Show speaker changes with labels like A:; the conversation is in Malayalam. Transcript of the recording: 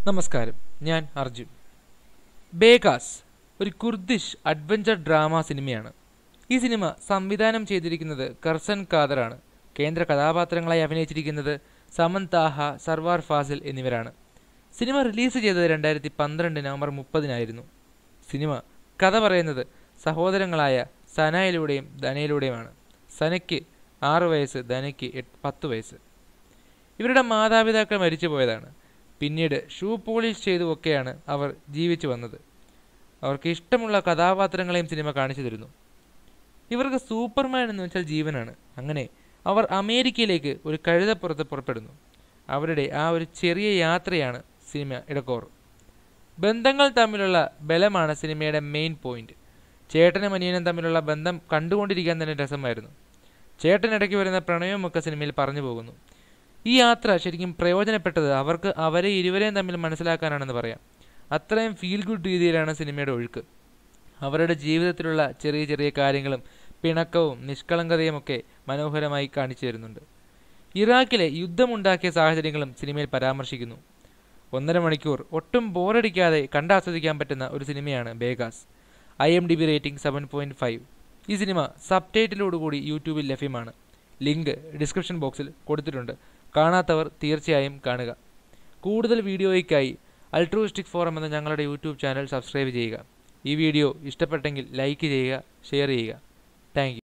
A: നമസ്കാരം ഞാൻ അർജുൻ ബേഗാസ് ഒരു കുർദിഷ് അഡ്വഞ്ചർ ഡ്രാമ സിനിമയാണ് ഈ സിനിമ സംവിധാനം ചെയ്തിരിക്കുന്നത് കർസൻ ഖാദറാണ് കേന്ദ്ര കഥാപാത്രങ്ങളായി അഭിനയിച്ചിരിക്കുന്നത് സമൻ താഹ സർവാർ ഫാസിൽ എന്നിവരാണ് സിനിമ റിലീസ് ചെയ്തത് രണ്ടായിരത്തി പന്ത്രണ്ട് നവംബർ മുപ്പതിനായിരുന്നു സിനിമ കഥ പറയുന്നത് സഹോദരങ്ങളായ സനയിലൂടെയും ധനയിലൂടെയുമാണ് സനയ്ക്ക് ആറ് വയസ്സ് ധനയ്ക്ക് എട്ട് പത്ത് വയസ്സ് ഇവരുടെ മാതാപിതാക്കൾ മരിച്ചു പോയതാണ് പിന്നീട് ഷൂ പോളിഷ് ചെയ്തുമൊക്കെയാണ് അവർ ജീവിച്ചു വന്നത് അവർക്ക് ഇഷ്ടമുള്ള കഥാപാത്രങ്ങളെയും സിനിമ കാണിച്ചു തരുന്നു ഇവർക്ക് സൂപ്പർമാൻ എന്ന് വെച്ചാൽ ജീവനാണ് അങ്ങനെ അവർ അമേരിക്കയിലേക്ക് ഒരു കഴുതപ്പുറത്ത് പുറപ്പെടുന്നു അവരുടെ ആ ഒരു ചെറിയ യാത്രയാണ് സിനിമ ഇടക്കോർ ബന്ധങ്ങൾ തമ്മിലുള്ള ബലമാണ് സിനിമയുടെ മെയിൻ പോയിന്റ് ചേട്ടനും അനിയനും തമ്മിലുള്ള ബന്ധം കണ്ടുകൊണ്ടിരിക്കാൻ തന്നെ രസമായിരുന്നു ചേട്ടൻ ഇടയ്ക്ക് വരുന്ന പ്രണയവുമൊക്കെ സിനിമയിൽ പറഞ്ഞു പോകുന്നു ഈ യാത്ര ശരിക്കും പ്രയോജനപ്പെട്ടത് അവർക്ക് അവരെ ഇരുവരെയും തമ്മിൽ മനസ്സിലാക്കാനാണെന്ന് പറയാം അത്രയും ഫീൽ ഗുഡ് രീതിയിലാണ് സിനിമയുടെ ഒഴുക്ക് അവരുടെ ജീവിതത്തിലുള്ള ചെറിയ ചെറിയ കാര്യങ്ങളും പിണക്കവും നിഷ്കളങ്കതയും ഒക്കെ മനോഹരമായി കാണിച്ചു തരുന്നുണ്ട് ഇറാഖിലെ യുദ്ധമുണ്ടാക്കിയ സാഹചര്യങ്ങളും സിനിമയിൽ പരാമർശിക്കുന്നു ഒന്നര മണിക്കൂർ ഒട്ടും ബോറടിക്കാതെ കണ്ടാസ്വദിക്കാൻ പറ്റുന്ന ഒരു സിനിമയാണ് ബേഗാസ് I M D B rating seven point five ഈ സിനിമ സബ് ടൈറ്റിലോടുകൂടി യൂട്യൂബിൽ ലഭ്യമാണ് ലിങ്ക് ഡിസ്ക്രിപ്ഷൻ ബോക്സിൽ കൊടുത്തിട്ടുണ്ട് കാണാത്തവർ തീർച്ചയായും കാണുക കൂടുതൽ വീഡിയോയ്ക്കായി അൾട്രോയിസ്റ്റിക് ഫോറം എന്ന ഞങ്ങളുടെ യൂട്യൂബ് ചാനൽ സബ്സ്ക്രൈബ് ചെയ്യുക ഈ വീഡിയോ ഇഷ്ടപ്പെട്ടെങ്കിൽ ലൈക്ക് ചെയ്യുക ഷെയർ ചെയ്യുക താങ്ക്